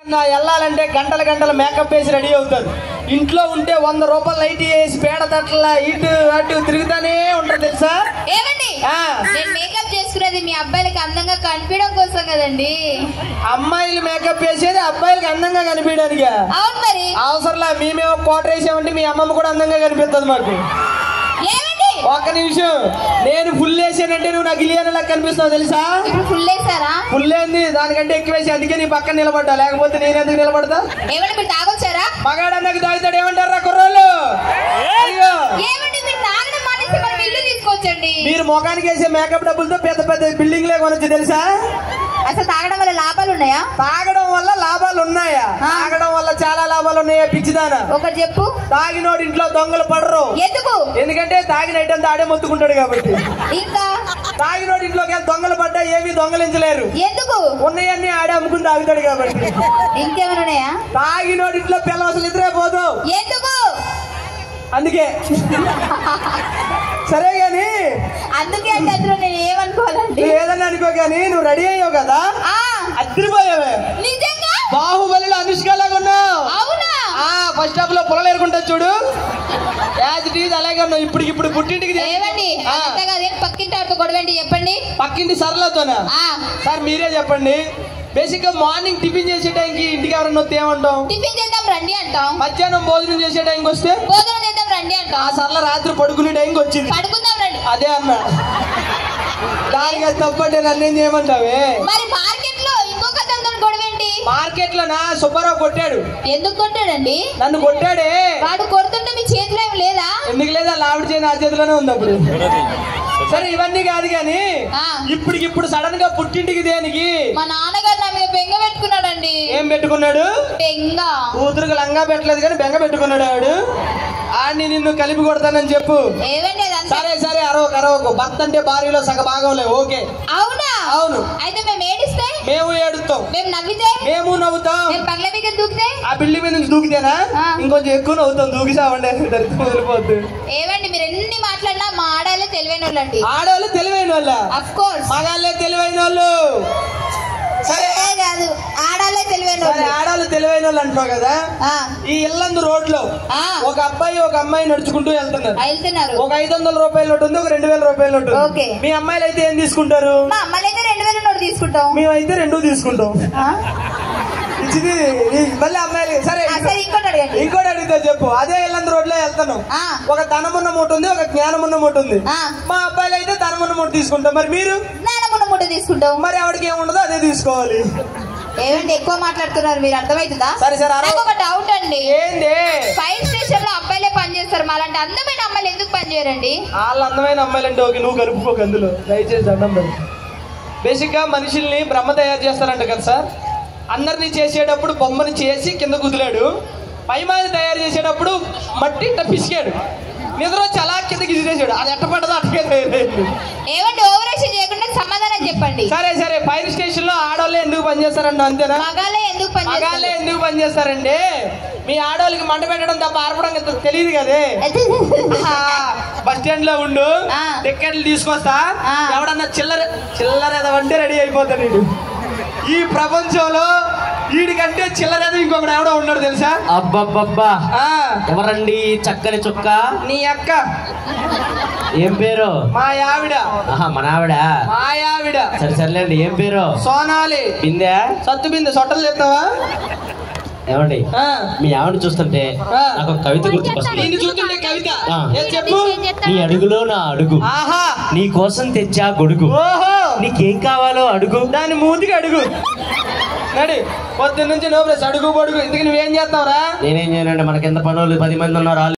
నా వెళ్ళాలంటే గంటల గంటల మేకప్ వేసి రెడీ అవుతారు ఇంట్లో ఉంటే వంద రూపాయలు లైట్ వేసి పేడ తట్ల ఇటు అటు తిరుగుతానే ఉంటారు తెలుసా ఏమండి ఆ. నేను మేకప్ చేసుకునేది మీ అబ్బాయిలకి అందంగా కనిపించడం కోసం కదండి అమ్మాయిలు మేకప్ వేసేది అబ్బాయిలకి అందంగా కనిపించడానికి అవును మరి అవసరంలా మేమేమో కోటర్ వేసామంటే మీ అమ్మమ్మ కూడా అందంగా కనిపిస్తుంది మాకు ఏమండి ఒక్క నిమిషం నేను ఫుల్ వేసానంటే నువ్వు నాకు ఇలియనలా కనిపిస్తున్నావు తెలుసా ఇప్పుడు ఫుల్ వేసారా ఫుల్ ఏంది దానికంటే ఎక్కువ వేసి అందుకే నీ పక్కన నిలబడ్డా లేకపోతే నేను ఎందుకు నిలబడతా ఏమండి మీరు తాగొచ్చారా మగాడన్నకి తాగుతాడు ఏమంటారా కుర్రోళ్ళు అయ్యో ఏమండి మీరు తాగడం మానేసి మనం ఇల్లు తీసుకోవచ్చండి మీరు ముఖానికి వేసే మేకప్ డబ్బులతో పెద్ద పెద్ద బిల్డింగ్ లే కొనొచ్చు తెలుసా అసలు తాగడం వల్ల లాభాలు ఉన్నాయా తాగడం వల్ల లాభాలు ఉన్నాయా ఆ. తాగడం వల్ల చాలా లాభాలు ఉన్నాయా పిచ్చిదానా ఒకటి చెప్పు తాగినోడు ఇంట్లో దొంగలు పడరు ఎందుకు ఎందుకంటే తాగిన ఐటమ్ ఆడే మొత్తుకుంటాడు కాబట్టి ఇంకా తాగినోడు ఇంట్లోకి వెళ్ళి దొంగలు పడ్డా ఏమీ దొంగలించలేరు ఎందుకు ఉన్నాయన్నీ ఆడే అమ్ముకుని తాగుతాడు కాబట్టి ఇంకేమైనా ఉన్నాయా తాగినోడు ఇంట్లో పిల్ల అసలు ఇద్దరే పోదు ఎందుకు అందుకే సరే గాని అందుకే అంటే అందులో నేను ఏమనుకోవాలండి నువ్వు ఏదన్నా అనుకో గాని నువ్వు రెడీ అయ్యావు కదా ఆ, అద్దరిపోయావే నిజంగా బాహుబలిలో అనుష్కలాగా ఉన్నావు అవునా ఆ ఫస్ట్ స్టాప్ లో పొలం ఏరుకుంటా చూడు యాజ్ ఇట్ ఈజ్ అలాగే ఉన్నావు ఇప్పుడు ఇప్పుడు పుట్టింటికి తె- ఏమండి ఆ, అంతా కాదు పక్కింటి ఆడితో గొడవేంటి చెప్పండి పక్కింటి సరళతోనా ఆ సార్ మీరే చెప్పండి బేసిక్ గా మార్నింగ్ టిఫిన్ చేసే టైంకి ఇంటికి ఎవరన్నా వస్తే ఏమంటాం టిఫిన్ చేద్దాం రండి అంటాం మధ్యాహ్నం భోజనం చేసే టైంకి వస్తే భోజనం చేద్దాం రండి ఆ అంటాం సరళ రాత్రి పడుకునే టైంకి వచ్చింది పడుకుందాం రండి అదే అన్న దానికి అది తప్పంటే నన్ను ఏం చేయమంటావే మరి మార్కెట్ లో ఇంకొక అతనితో గొడవేంటి మార్కెట్ లో నా సుబ్బారావు కొట్టాడు ఎందుకు కొట్టాడండి నన్ను కొట్టాడే వాడు కొడుతుంటే మీ చేతిలో ఏమి లేదా ఎందుకు లేదా లావిడ చేయని నా చేతిలోనే ఉంది అప్పుడు సరే ఇవన్నీ కాదు కానీ ఆ. ఇప్పటికిప్పుడు సడన్ గా పుట్టింటికి దేనికి మా నాన్నగారు నా మీద బెంగ పెట్టుకున్నాడండి ఏం పెట్టుకున్నాడు బెంగ కూతురుకు లంగా పెట్టలేదు కానీ బెంగ పెట్టుకున్నాడు ఆడు ఆడిని నిన్ను కలిపి కొడతానని చెప్పు ఏవండి అదంతా సరే సరే అరవకు అరవకు భర్త అంటే భార్యలో సగ భాగంలే ఓకే అవునా అవును. అయితే మేము ఏడిస్తే మేము ఏడుస్తాం మేము నవ్వితే మేము నవ్వుతాం మేము పగల మీద దూకితే ఆ బిల్డింగ్ మీద నుంచి దూకితేనా ఆ. ఇంకొంచెం ఎక్కువ నవ్వుతాం దూకి సావండి దరిద్రం వదిలిపోద్దు ఏవండి మీరు ఎన్ని మాట్లాడినా మా ఆడాలే తెలివైన వాళ్ళండి ఆడవాళ్ళు తెలివైన వాళ్ళ అఫ్ కోర్స్ మగాళ్ళే తెలివైన వాళ్ళు సరే కాదు ఆడాలే తెలివైన సరే వాళ్ళు ఆడవాళ్ళు తెలివైన వాళ్ళు అంటున్నావు కదా ఆ, ఈ ఇల్లందు రోడ్లో ఆ. ఒక అబ్బాయి ఒక అమ్మాయి నడుచుకుంటూ వెళ్తున్నారు వెళ్తున్నారు ఒక ఐదు వందల రూపాయలు నోటు ఉంది ఒక రెండు వేల రూపాయలు నోటు ఉంది. ఓకే. మీ అమ్మాయిలు అయితే ఏం తీసుకుంటారు మా అమ్మలైతే రెండు వేల నోటు తీసుకుంటాం మేమైతే రెండు తీసుకుంటాం ఆ? ఇది ఈ- మళ్ళీ అమ్మాయిలు సరే ఆ, సరే ఇంకోటి అడగండి ఇంకోటి అడిగితే చెప్పు అదే ఇల్లందు రోడ్లో వెళ్తాను ఆ. ఒక ధనమున్న మూట ఉంది ఒక జ్ఞానమున్న మూట ఉంది ఆ. మా అబ్బాయిలు అయితే ధనమున్న మూట తీసుకుంటాం మరి మీరు నానమ్మ ముట్ట తీసుకుంటాం మరి ఆవిడకి ఏముండదో అదే తీసుకోవాలి ఏమండి ఎక్కువ మాట్లాడుతున్నారు మీరు అర్థమవుతుందా సరే సరే అరవ నాకు ఒక డౌట్ అండి ఏంది ఫైర్ స్టేషన్ లో అబ్బాయిలే పనిచేస్తారు మాలాంటి అందమైన అమ్మాయిలు ఎందుకు పనిచేయరండి వాళ్ళ అందమైన అమ్మాయిలంటే ఓకే నువ్వు కలుపుకోక అందులో దయచేసి దండం పెడు బేసిక్ గా మనుషుల్ని బ్రహ్మ తయారు చేస్తారంట కదా సార్ అందరినీ చేసేటప్పుడు బొమ్మని చేసి కింద కుదిలాడు పైమాని తయారు చేసేటప్పుడు మట్టి ఇట్ట పిసికాడు నిద్ర వచ్చి అలా కిందకి విసిరేసాడు అది ఎట్ట పడ్డదో అట్టగే తయారైంది ఏమండి ఓవరాక్షన్ చేయకుండా సమాధానం చెప్పండి సరే సరే ఫైర్ స్టేషన్ లో ఆడవాళ్ళు ఎందుకు పనిచేస్తారంట అంతేనా మగాళ్ళే ఎందుకు మగాళ్ళే పనిచేస్తారు ఎందుకు పనిచేస్తారంటే మీ ఆడవాళ్ళకి మంట పెట్టడం తప్ప ఆర్పడం ఇంత తెలియదు కదే బస్ స్టాండ్ లో ఉండు ఆ. టికెట్లు తీసుకొస్తా ఆ. ఎవడన్నా చిల్లర చిల్లర ఎదవంటే రెడీ అయిపోతాడు వీడు ఈ ప్రపంచంలో వీడికంటే చిల్లర ఎదవ ఇంకొకడు ఎవడో ఉన్నాడు తెలుసా అబ్బబ్బబ్బా ఆ ఎవరండి ఈ చక్కని చుక్క నీ అక్క ఏం పేరు మా ఆవిడ ఆహా మన ఆవిడ మా ఆవిడ సరే సర్లేండి ఏం పేరు సోనాలి బిందె సత్తు బిందె సొట్టలు చెప్తావా ఏమండి ఆ. మీ ఆవిడ చూస్తుంటే ఆ. నాకు ఒక కవిత గుర్తుకొస్తుంది నిన్ను చూస్తుంటే కవిత ఆ. ఏం చెప్పు నీ అడుగులో నా అడుగు ఆహా నీ కోసం తెచ్చా గొడుగు ఓహో నీకేం కావాలో అడుగు దాని మూతికి అడుగు నడి పొద్దున్న నుంచి నో ప్లస్ అడుగు పొడుగు ఇందుకు నువ్వేం చేస్తావురా నేనేం చేయనండి మనకి ఎంత పనులు పది మంది ఉన్నారు